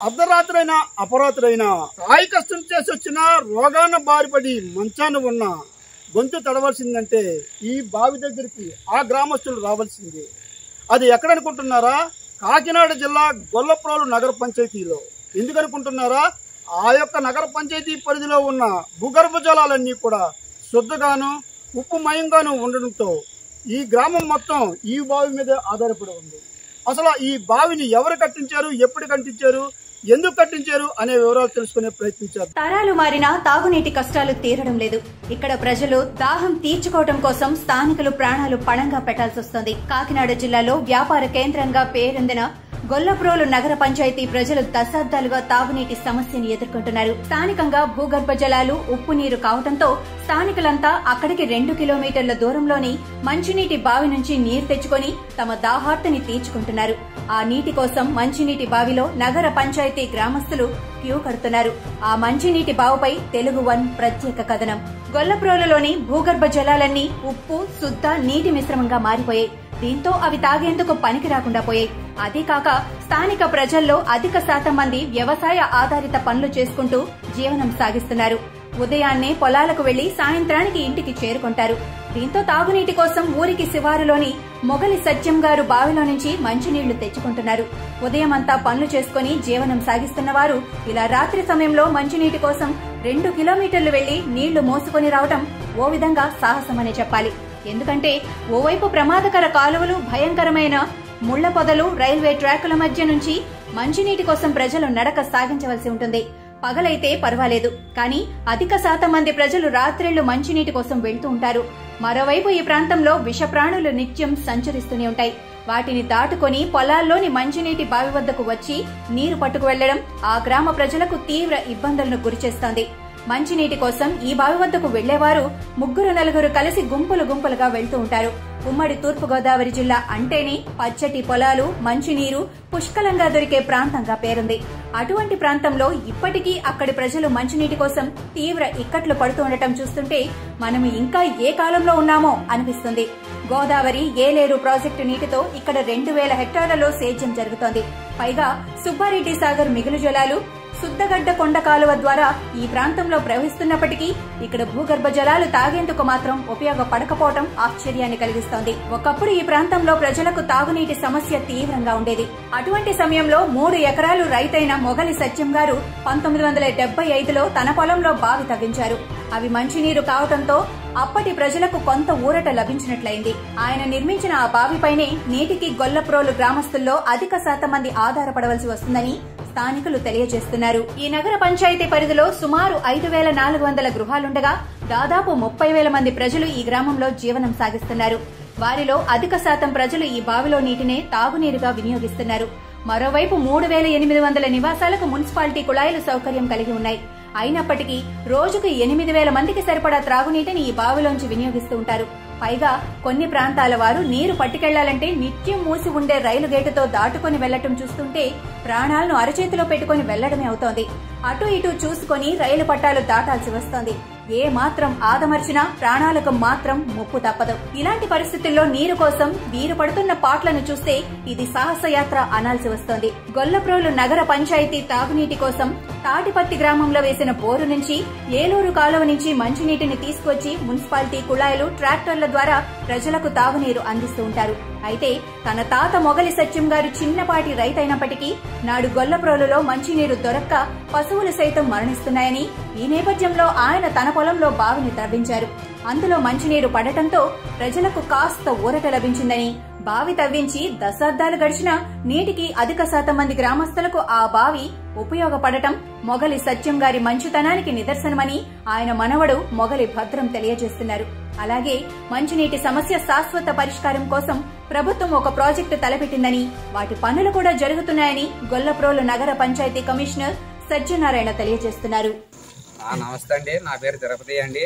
అర్ధరాత్రైనా అపరాత్రైనా కాయ కష్టం చేసి వచ్చిన రోగాన బారిపడి మంచాన ఉన్న గొంతు తడవలసిందంటే ఈ బావి దగ్గరికి ఆ గ్రామస్తులు రావాల్సిందే అది ఎక్కడనుకుంటున్నారా కాకినాడ జిల్లా గొల్లప్రోలు నగర పంచాయతీలో ఎందుకనుకుంటున్నారా ఆ యొక్క నగర పంచాయతీ పరిధిలో ఉన్న భూగర్భ జలాలన్నీ కూడా శుద్ధగాను ఉప్పుమయంగాను ఉండడంతో ఈ గ్రామం మొత్తం ఈ బావి మీద ఆధారపడి ఉంది అసలు ఈ బావిని ఎవరు కట్టించారు ఎప్పుడు కట్టించారు ఎందుకు కట్టించారు అనే వివరాలు తెలుసుకునే ప్రయత్నించారు తరాలు మారినా తాగునీటి కష్టాలు తీరడం లేదు ఇక్కడ ప్రజలు దాహం తీర్చుకోవడం కోసం స్థానికులు ప్రాణాలు పణంగా పెట్టాల్సి వస్తుంది కాకినాడ జిల్లాలో వ్యాపార కేంద్రంగా పేరొందిన గొల్లప్రోలు నగర పంచాయతీ ప్రజలు దశాబ్దాలుగా తాగునీటి సమస్యను ఎదుర్కొంటున్నారు స్థానికంగా భూగర్భ జలాలు ఉప్పు నీరు కావడంతో స్థానికులంతా అక్కడికి రెండు కిలోమీటర్ల దూరంలోని మంచినీటి బావి నుంచి నీరు తెచ్చుకొని తమ దాహార్తిని తీర్చుకుంటున్నారు ఆ నీటి కోసం మంచినీటి బావిలో నగర పంచాయతీ గ్రామస్తులు క్యూ కడుతున్నారు ఆ మంచినీటి బావుపై తెలుగు వన్ ప్రత్యేక కథనం గొల్లప్రోలులోని భూగర్భ జలాలన్నీ ఉప్పు శుద్ధ నీటి మిశ్రమంగా మారిపోయాయి దీంతో అవి తాగేందుకు పనికి రాకుండా పోయాయి అదే కాక స్థానిక ప్రజల్లో అధిక శాతం మంది వ్యవసాయ ఆధారిత పనులు చేసుకుంటూ జీవనం సాగిస్తున్నారు ఉదయాన్నే పొలాలకు వెళ్లి సాయంత్రానికి ఇంటికి చేరుకుంటారు దీంతో తాగునీటి కోసం ఊరికి శివారులోని మొగలి సత్యం గారు బావిలో నుంచి మంచినీళ్లు తెచ్చుకుంటున్నారు ఉదయమంతా పనులు చేసుకుని జీవనం సాగిస్తున్న వారు ఇలా రాత్రి సమయంలో మంచినీటి కోసం రెండు కిలోమీటర్లు వెళ్లి నీళ్లు మోసుకొని రావడం ఓ విధంగా సాహసమనే చెప్పాలి ఎందుకంటే ఓవైపు ప్రమాదకర కాలువలు భయంకరమైన ముళ్ల పొదలు రైల్వే ట్రాకుల మధ్య నుంచి మంచినీటి కోసం ప్రజలు నడక సాగించవలసి ఉంటుంది పగలైతే పర్వాలేదు కానీ అధిక శాతం మంది ప్రజలు రాత్రిళ్లు మంచినీటి కోసం వెళ్తూ ఉంటారు మరోవైపు ఈ ప్రాంతంలో విషప్రాణులు నిత్యం సంచరిస్తూనే ఉంటాయి వాటిని దాటుకొని పొలాల్లోని మంచినీటి బావి వద్దకు వచ్చి నీరు పట్టుకు వెళ్లడం ఆ గ్రామ ప్రజలకు తీవ్ర ఇబ్బందులను గురిచేస్తోంది మంచినీటి కోసం ఈ బావి వద్దకు వెళ్లేవారు ముగ్గురు నలుగురు కలిసి గుంపులు గుంపులుగా వెళ్తూ ఉంటారు ఉమ్మడి తూర్పుగోదావరి జిల్లా అంటేనే పచ్చటి పొలాలు మంచినీరు పుష్కలంగా దొరికే ప్రాంతంగా పేరుంది అటువంటి ప్రాంతంలో ఇప్పటికీ అక్కడి ప్రజలు మంచినీటి కోసం తీవ్ర ఇక్కట్లు పడుతూ ఉండటం చూస్తుంటే మనం ఇంకా ఏ కాలంలో ఉన్నామో అనిపిస్తుంది గోదావరి ఏలేరు ప్రాజెక్టు నీటితో ఇక్కడ రెండు వేల హెక్టార్లలో సేద్యం జరుగుతోంది పైగా సుబ్బారెడ్డి సాగర్ మిగులు జలాలు శుద్ధగడ్డ కొండ కాలువ ద్వారా ఈ ప్రాంతంలో ప్రవహిస్తున్నప్పటికీ ఇక్కడ భూగర్భ జలాలు తాగేందుకు మాత్రం ఉపయోగపడకపోవడం ఆశ్చర్యాన్ని కలిగిస్తోంది ఒకప్పుడు ఈ ప్రాంతంలో ప్రజలకు తాగునీటి సమస్య తీవ్రంగా ఉండేది అటువంటి సమయంలో మూడు ఎకరాలు రైతైన మొగలి సత్యం గారు పంతొమ్మిది వందల డెబ్బై ఐదులో తన పొలంలో బావి తవ్వించారు అవి మంచినీరు కావడంతో అప్పటి ప్రజలకు కొంత ఊరట లభించినట్లయింది ఆయన నిర్మించిన ఆ బావిపైనే నేటికి గొల్లప్రోలు గ్రామస్తుల్లో అధిక శాతం మంది ఆధారపడవలసి వస్తుందని స్థానికులు తెలియజేస్తున్నారు ఈ నగర పంచాయతీ పరిధిలో సుమారు ఐదు వేల నాలుగు వందల గృహాలుండగా దాదాపు ముప్పై వేల మంది ప్రజలు ఈ గ్రామంలో జీవనం సాగిస్తున్నారు వారిలో అధిక శాతం ప్రజలు ఈ బావిలో నీటినే తాగునీరుగా వినియోగిస్తున్నారు మరోవైపు మూడు వేల ఎనిమిది వందల నివాసాలకు మున్సిపాలిటీ కుళాయిలు సౌకర్యం కలిగి ఉన్నాయి అయినప్పటికీ రోజుకు ఎనిమిది వేల మందికి సరిపడా త్రాగునీటిని ఈ బావిలోంచి వినియోగిస్తూ ఉంటారు పైగా కొన్ని ప్రాంతాల వారు నీరు పట్టుకెళ్లాలంటే నిత్యం మూసి ఉండే రైలు గేటుతో దాటుకుని వెళ్లటం చూస్తుంటే ప్రాణాలను అరచేతిలో పెట్టుకుని వెళ్లడమే అవుతోంది అటు ఇటు చూసుకొని రైలు పట్టాలు దాటాల్సి వస్తోంది ఏ మాత్రం ఆదమర్చినా ప్రాణాలకు మాత్రం ముప్పు తప్పదు ఇలాంటి పరిస్థితుల్లో నీరు కోసం వీరు పడుతున్న పాట్లను చూస్తే ఇది సాహసయాత్ర అనాల్సి వస్తోంది గొల్లప్రోలు నగర పంచాయతీ తాగునీటి కోసం తాటిపత్తి గ్రామంలో వేసిన బోరు నుంచి ఏలూరు కాలువ నుంచి మంచినీటిని తీసుకొచ్చి మున్సిపాలిటీ కుళాయిలు ట్రాక్టర్ల ద్వారా ప్రజలకు తాగునీరు అందిస్తూ ఉంటారు అయితే తన తాత మొగలి సత్యం గారు చిన్నపాటి రైతైనప్పటికీ నాడు గొల్లప్రోలులో మంచినీరు దొరక్క పశువులు సైతం మరణిస్తున్నాయని ఈ నేపథ్యంలో ఆయన తన పొలంలో బావిని తవ్వించారు అందులో మంచినీరు పడటంతో ప్రజలకు కాస్త ఊరట లభించిందని బావి తవ్వించి దశాబ్దాలు గడిచినా నీటికి అధిక శాతం మంది గ్రామస్తులకు ఆ బావి ఉపయోగపడటం మొగలి సత్యం గారి మంచుతనానికి నిదర్శనమని ఆయన మనవడు మొగలి భద్రం తెలియజేస్తున్నారు అలాగే మంచినీటి సమస్య శాశ్వత పరిష్కారం కోసం ప్రభుత్వం ఒక ప్రాజెక్టు తలపెట్టిందని వాటి పనులు కూడా జరుగుతున్నాయని గొల్లప్రోలు నగర పంచాయతీ కమిషనర్ సత్యనారాయణ తెలియజేస్తున్నారు ఆ, నమస్తే అండి నా పేరు తిరుపతి అండి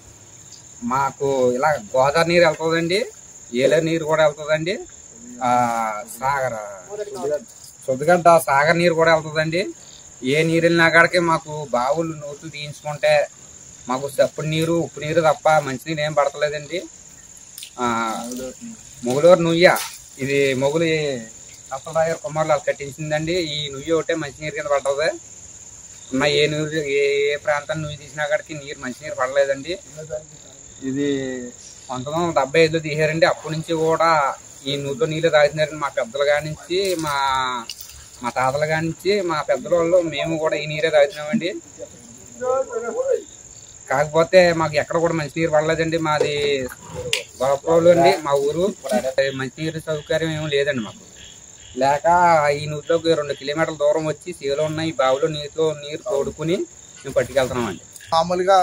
మాకు ఇలా గోదావరి నీరు వెళ్తుందండి ఏలే నీరు కూడా వెళ్తుందండి ఆ, సాగర్ శుద్ధగడ్డ సాగర్ నీరు కూడా వెళ్తుందండి ఏ నీరు వెళ్ళినా కాడికి మాకు బావులు నూతులు తీయించుకుంటే మాకు చప్పుడు నీరు ఉప్పు నీరు తప్ప మంచినీరు ఏం పడతలేదండి ఆ, మొగులూరు నుయ్య ఇది మొగులి అప్పలరావు గారు కుమారులు కట్టించిందండి ఈ నుయ్యి ఒకటే మంచినీరు కింద పడ్డది ఉన్న ఏ నీరు ఏ ఏ ప్రాంతం నుయ్యి తీసినా కాడికి నీరు మంచినీరు పడలేదండి ఇది పంతొమ్మిది వందల డెబ్బై ఐదులో తీసారండి అప్పటి నుంచి కూడా ఈ నూతో నీళ్ళు తాగుతున్నారండి మా పెద్దల కాడి నుంచి మా మా తాతల కాడి నుంచి మా పెద్దల వాళ్ళు మేము కూడా ఈ నీరే తాగుతున్నామండి కాకపోతే మాకు ఎక్కడ కూడా మంచినీరు పడలేదండి మాది గొప్పలు అండి మా ఊరు మంచినీరు సౌకర్యం ఏమీ లేదండి మాకు లేక ఈ నూతిలోకి రెండు కిలోమీటర్ల దూరం వచ్చి సీలో ఉన్న ఈ బావిలో నీటిలో నీరు తోడుకుని మేము పట్టుకెళ్తున్నామండి మామూలుగా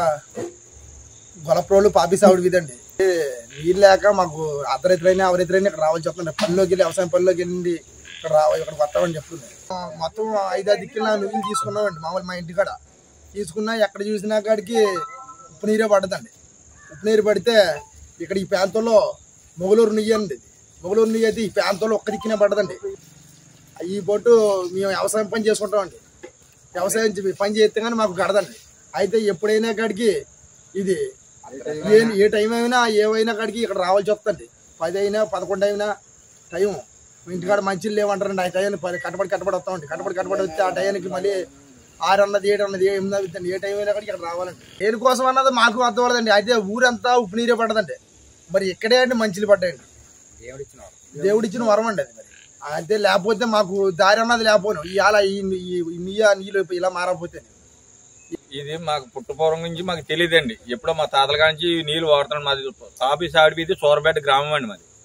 గొలప్రోలు పాపిసావుడు విధండి నీళ్ళు లేక మాకు అర్ధరైతులైనా అవరైతులైనా ఇక్కడ రావాల్సి వస్తుంది పనిలోకి వెళ్ళి వ్యవసాయం పనిలోకి వెళ్ళింది ఇక్కడ రావాలి ఇక్కడ వస్తామని చెప్తుంది ఆ, మొత్తం ఐదారు దిక్కుల నువ్వులు తీసుకున్నామండి మామూలు మా ఇంటికాడ తీసుకున్నా ఎక్కడ చూసినా కాడికి ఉప్పు నీరే పడదండి ఉప్పు నీరు పడితే ఇక్కడ ఈ ప్రాంతంలో మొగలూరు నెయ్యి అండి మొగలూరు నెయ్యి అయితే ఈ ప్రాంతంలో ఒక్క దిక్కునే పడదండి ఈ బొట్టు మేము వ్యవసాయం పని చేసుకుంటామండి వ్యవసాయం చే- పని చేస్తే కానీ మాకు గడదండి అయితే ఎప్పుడైనా కాడికి ఇది ఏ ఏ టైం అయినా ఏవైనా కాడికి ఇక్కడ రావాల్సి వస్తుంది పది అయినా పదకొండు అయినా టైం ఇంటికాడ మంచిలు లేవంటారండి ఆ టైం పది కట్టబడి కట్టబడి వస్తామండి కట్టబడి కట్టబడి వస్తే ఆ టైంకి మళ్ళీ ఆరు అన్నది ఏడు అన్నది ఎనిమిది అవుతుంది ఏ టైం అయినా కాడికి ఇక్కడ రావాలండి దేనికోసం అన్నది మాకు అర్థం అవ్వదండి అయితే ఊరంతా ఉప్పు నీరే పడదండి మరి ఇక్కడే అండి మంచిలు పడ్డాయండి దేవుడు ఇచ్చిన వారు. దేవుడిచ్చిన వరం అండి అది మరి అంతే లేకపోతే మాకు దారి అన్నది లేకపోను ఇవాళ ఈ ఈ- ఈ నీయ నీళ్ళు ఇలా మారకపోతే ఇది మాకు పుట్టపూర్వం నుంచి మాకు తెలియదండి ఎప్పుడో మా తాతల కాంచి నీళ్లు వాడుతున్నాం మాది కాపీ సాడి ఇది సూరపేట గ్రామం అండి మాది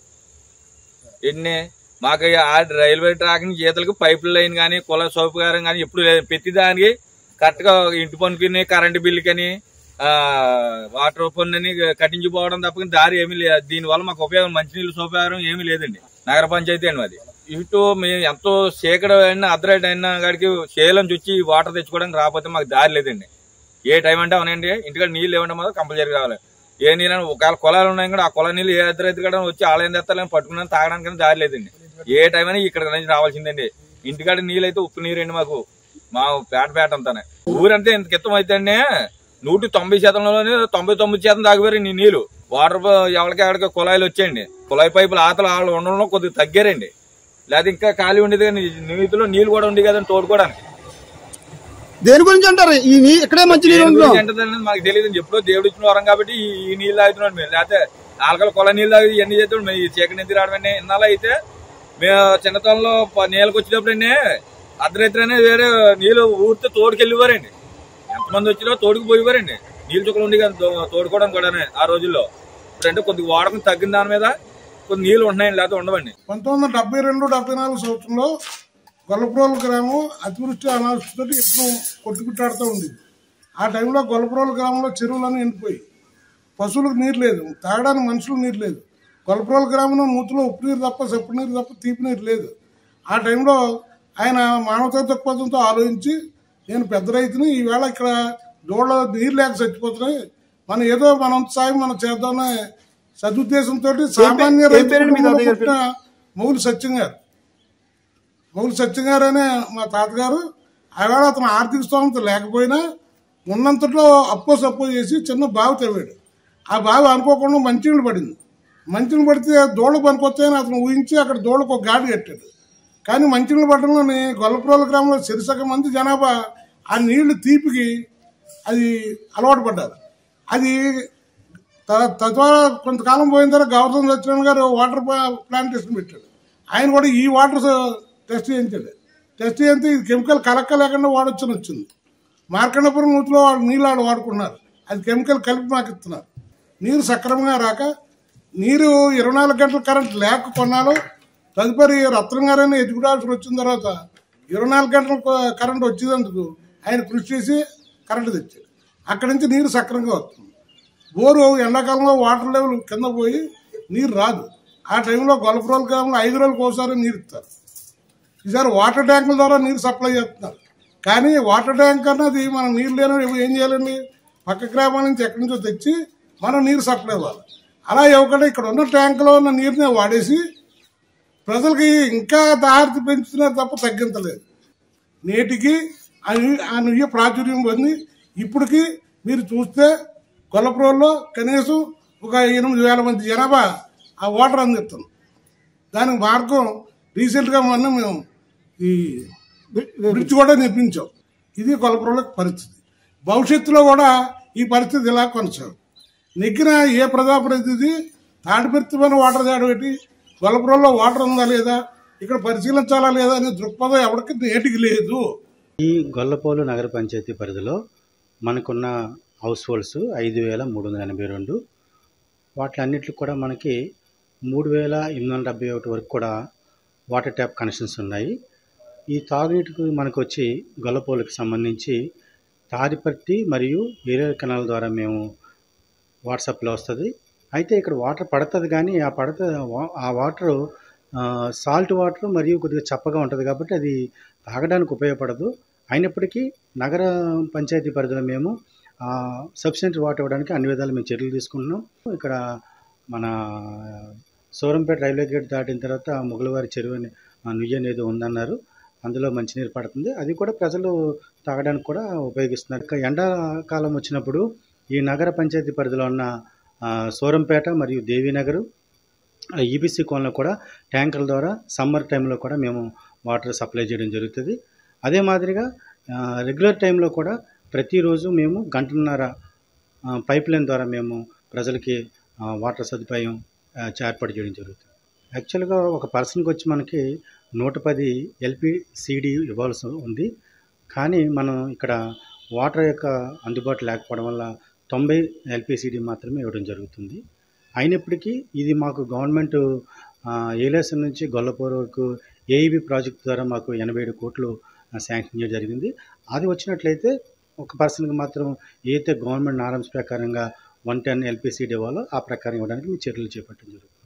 ఎన్ని మాకు ఆ రైల్వే ట్రాక్ నుంచి ఈతలకు పైప్ లైన్ కానీ కుల సౌకర్యం కానీ ఎప్పుడు లేదు ప్రతి దానికి కరెక్ట్ గా ఇంటి పనుకుని కరెంటు బిల్లు కానీ ఆ, వాటర్ పన్నుని కట్టించిపోవడం తప్ప దారి ఏమీ లేదు దీనివల్ల మాకు ఉపయోగం మంచినీళ్ళు సౌకర్యం ఏమీ లేదండి నగర పంచాయతీ అండి మాది ఇటు మేము ఎంతో సేకడ అయినా అర్ధరైట్ అయినా కాడికి సేలం వచ్చి వాటర్ తెచ్చుకోవడానికి రాకపోతే మాకు దారి లేదండి ఏ టైం అంటే అవునండి ఇంటికాడ నీళ్ళు ఏమంటే మాత్రం కంపల్సరీ కావాలి ఏ నీళ్ళని ఒకవేళ కులాలు ఉన్నాయి కూడా ఆ కుల నీళ్ళు ఏ అర్ధరైతు కూడా వచ్చి ఆలయం తెస్తాలని పట్టుకున్నాను తాగడానికి దారి లేదండి ఏ టైం అయినా ఇక్కడ నుంచి రావాల్సిందండి ఇంటికాడ నీళ్ళు అయితే ఉప్పు నీరండి మాకు మా పేట పేట అంతానే ఊరంటే ఇంత కిత్తం అయితే అండి నూటి తొంభై శాతంలోనే తొంభై తొమ్మిది శాతం తాగిపోయారు ఈ నీళ్లు వాటర్ ఎవరికి ఎవరికి కుళాయిలు వచ్చాయండి కుళాయి పైపులు ఆతలు వాళ్ళు ఉండడంలో కొద్దిగా తగ్గారండి లేదా ఇంకా ఖాళీ ఉండేది కానీ నీటిలో నీళ్లు కూడా ఉండి కదండి తోడుకోవడానికి దేని గురించి అంటారు ఈ నీ ఇక్కడే మంచి నీళ్ళు దేని ఉంటున్నాం గురించి ఏంటంటే మాకు తెలియదు ఎప్పుడో దేవుడు ఇచ్చిన వరం కాబట్టి ఈ ఈ నీళ్ళు తాగుతున్నాడు మేము లేకపోతే ఆలకల కొల నీళ్ళు తాగి ఇవన్నీ చేస్తాడు మేము ఈ చీకటి నిద్ర రావడమే ఇన్నాళ్ళు అయితే మేము చిన్నతనంలో ప- నీళ్ళకి వచ్చేటప్పుడనే అర్ధరాత్రి వేరే నీళ్ళు ఊరితో తోడుకెళ్ళివారండి ఎంతమంది వచ్చినా తోడుకు పోయేవారండి నీళ్ళు చుక్కలు ఉండి కదా తో- తోడుకోవడం కూడా ఆ రోజుల్లో ఇప్పుడంటే కొద్దిగా వాడకం తగ్గిన దాని మీద కొద్ది నీళ్ళు ఉంటున్నాయండి లేకపోతే ఉండవండి పంతొమ్మిది వందల డెబ్బై రెండు డెబ్బై నాలుగు సంవత్సరంలో గొల్లపురోలు గ్రామం అతివృష్టి అనావృష్టితో ఎప్పుడు కొట్టుకుట్టాడుతూ ఉంది ఆ టైంలో గొల్లపురోలు గ్రామంలో చెరువులను ఎండిపోయి పశువులకు నీరు లేదు తాగడానికి మనుషులకు నీరు లేదు గొల్లపురోలు గ్రామంలో నూతులో ఉప్పు నీరు తప్ప సప్పు నీరు తప్ప తీపి నీరు లేదు ఆ టైంలో ఆయన మానవతా దృక్పథంతో ఆలోచించి నేను పెద్ద రైతుని ఈవేళ ఇక్కడ దూడలో నీరు లేక చచ్చిపోతున్నాయి మనం ఏదో మనం సాయం మనం చేద్దామనే సదుద్దేశంతో సామాన్య ఏం రైతు పేరండి మీ కుటుంబంలో తాతయ్య గారి పుట్టిన మౌలి సత్యం గారు మౌలి సత్యం గారు అనే మా తాతగారు ఆవేళ అతను ఆర్థిక స్తోమత లేకపోయినా ఉన్నంతలో అప్పో సప్పో చేసి చిన్న బావి తవ్వాడు ఆ బావి అనుకోకుండా మంచినీళ్ళు పడింది మంచినీళ్ళు పడితే దోళ్ళకు పనికొస్తాయని అతను ఊహించి అక్కడ దోళ్ళకు ఒక గాడి కట్టాడు కానీ మంచినీళ్ళు పట్టడంలోని గొల్లపురోల గ్రామంలో సిరిసగ మంది జనాభా ఆ నీళ్లు తీపికి అది అలవాటు పడ్డారు అది త- తద్వారా కొంతకాలం పోయిన తర్వాత గౌతమ్ సత్యనారాయణ గారు వాటర్ ప్లా- ప్లాంటేషన్ పెట్టాడు ఆయన కూడా ఈ వాటర్ స- టెస్ట్ చేయించాడు టెస్ట్ చేస్తే ఇది కెమికల్ కలక్క లేకుండా వాడొచ్చని వచ్చింది మార్కండపురం నూతిలో వాళ్ళు నీళ్ళు ఆడ వాడుకున్నారు అది కెమికల్ కలిపి మాకు ఇస్తున్నారు నీరు సక్రమంగా రాక నీరు ఇరవై నాలుగు గంటల కరెంట్ లేక కొన్నాళ్ళు తదుపరి రత్నం గారైనా ఎదుగుడాల్సి వచ్చిన తర్వాత ఇరవై నాలుగు గంటల క- కరెంట్ వచ్చేందుకు ఆయన కృషి చేసి కరెంటు తెచ్చాడు అక్కడి నుంచి నీరు సక్రమంగా వస్తుంది బోరు ఎండాకాలంలో వాటర్ లెవెల్ కింద పోయి నీరు రాదు ఆ టైంలో గొలపు రోజుల గ్రామంలో ఐదు రోజులకు ఒకసారి నీరు ఇస్తారు ఈసారి వాటర్ ట్యాంకుల ద్వారా నీరు సప్లై చేస్తున్నారు కానీ వాటర్ ట్యాంక్ అన్నది మనం నీరు లేని ఏం చేయాలండి పక్క గ్రామాల నుంచి ఎక్కడి నుంచో తెచ్చి మనం నీరు సప్లై ఇవ్వాలి అలా ఇవ్వకుండా ఇక్కడ ఉన్న ట్యాంకులో ఉన్న నీరుని వాడేసి ప్రజలకి ఇంకా దాహార్తి పెంచుతున్నారు తప్ప తగ్గించలేదు నేటికి ఆ ని- ఆ నుయ్య ప్రాచుర్యం పొంది ఇప్పటికి మీరు చూస్తే కొల్లపురంలో కనీసం ఒక ఎనిమిది వేల మంది జనాభా ఆ వాటర్ అందిస్తుంది దానికి మార్గం రీసెంట్గా మొన్న మేము ఈ బ్రిడ్జ్ కూడా నిర్మించాం ఇది గొల్లపురంలో పరిస్థితి భవిష్యత్తులో కూడా ఈ పరిస్థితి ఇలా కొనసాగు నెగ్గిన ఏ ప్రజాప్రతినిధి తాడిపెర్తిమైన వాటర్ జాడ పెట్టి గొల్లపురంలో వాటర్ ఉందా లేదా ఇక్కడ పరిశీలించాలా లేదా అనే దృక్పథం ఎవరికి నేటికి లేదు ఈ గొల్లపోలు నగర పంచాయతీ పరిధిలో మనకున్న హౌస్ హోల్డ్స్ ఐదు వేల మూడు వందల ఎనభై రెండు వాటిలన్నిటికి కూడా మనకి మూడు వేల ఎనిమిది వందల డెబ్బై ఒకటి వరకు కూడా వాటర్ ట్యాప్ కనెక్షన్స్ ఉన్నాయి ఈ తాగునీటికి మనకు వచ్చి గొల్లపోలుకి సంబంధించి తాడిపత్తి మరియు ఏరియల్ కెనాల్ ద్వారా మేము వాటర్ సప్లై వస్తుంది అయితే ఇక్కడ వాటర్ పడుతుంది కానీ ఆ పడత ఆ వాటర్ సాల్ట్ వాటర్ మరియు కొద్దిగా చప్పగా ఉంటుంది కాబట్టి అది తాగడానికి ఉపయోగపడదు అయినప్పటికీ నగర పంచాయతీ పరిధిలో మేము సబ్సిడెంట్ వాటర్ ఇవ్వడానికి అన్ని విధాలు మేము చర్యలు తీసుకుంటున్నాం ఇక్కడ మన సోరంపేట రైల్వే గేట్ దాటిన తర్వాత ముగలవారి చెరువు అని ఆ, నుయ్యి అనేది ఉందన్నారు అందులో మంచినీరు పడుతుంది అది కూడా ప్రజలు తాగడానికి కూడా ఉపయోగిస్తున్నారు ఇక ఎండాకాలం వచ్చినప్పుడు ఈ నగర పంచాయతీ పరిధిలో ఉన్న ఆ, సోరంపేట మరియు దేవీనగర్ ఈబీసీ కోన్లో కూడా ట్యాంకర్ల ద్వారా సమ్మర్ టైంలో కూడా మేము వాటర్ సప్లై చేయడం జరుగుతుంది అదే మాదిరిగా ఆ, రెగ్యులర్ టైంలో కూడా ప్రతిరోజు మేము గంటన్నర ఆ, పైప్ లైన్ ద్వారా మేము ప్రజలకి ఆ, వాటర్ సదుపాయం ఆ, ఏర్పాటు చేయడం జరుగుతుంది యాక్చువల్గా ఒక పర్సన్కి వచ్చి మనకి నూట పది ఎల్పిసిడి ఇవ్వాల్సి ఉంది కానీ మనం ఇక్కడ వాటర్ యొక్క అందుబాటు లేకపోవడం వల్ల తొంభై ఎల్పిసిడి మాత్రమే ఇవ్వడం జరుగుతుంది అయినప్పటికీ ఇది మాకు గవర్నమెంట్ ఆ, ఏలేసం నుంచి గొల్లపూర్ వరకు ఏఈబి ప్రాజెక్ట్ ద్వారా మాకు ఎనభై ఏడు కోట్లు ఆ, శాంక్షన్ చేయడం జరిగింది అది వచ్చినట్లయితే ఒక పర్సన్కి మాత్రం ఏదైతే గవర్నమెంట్ నారమ్స్ ప్రకారంగా వన్ టెన్ ఎల్పిసిడి ఇవ్వాలో ఆ ప్రకారం ఇవ్వడానికి మేము చర్యలు చేపట్టడం జరుగుతుంది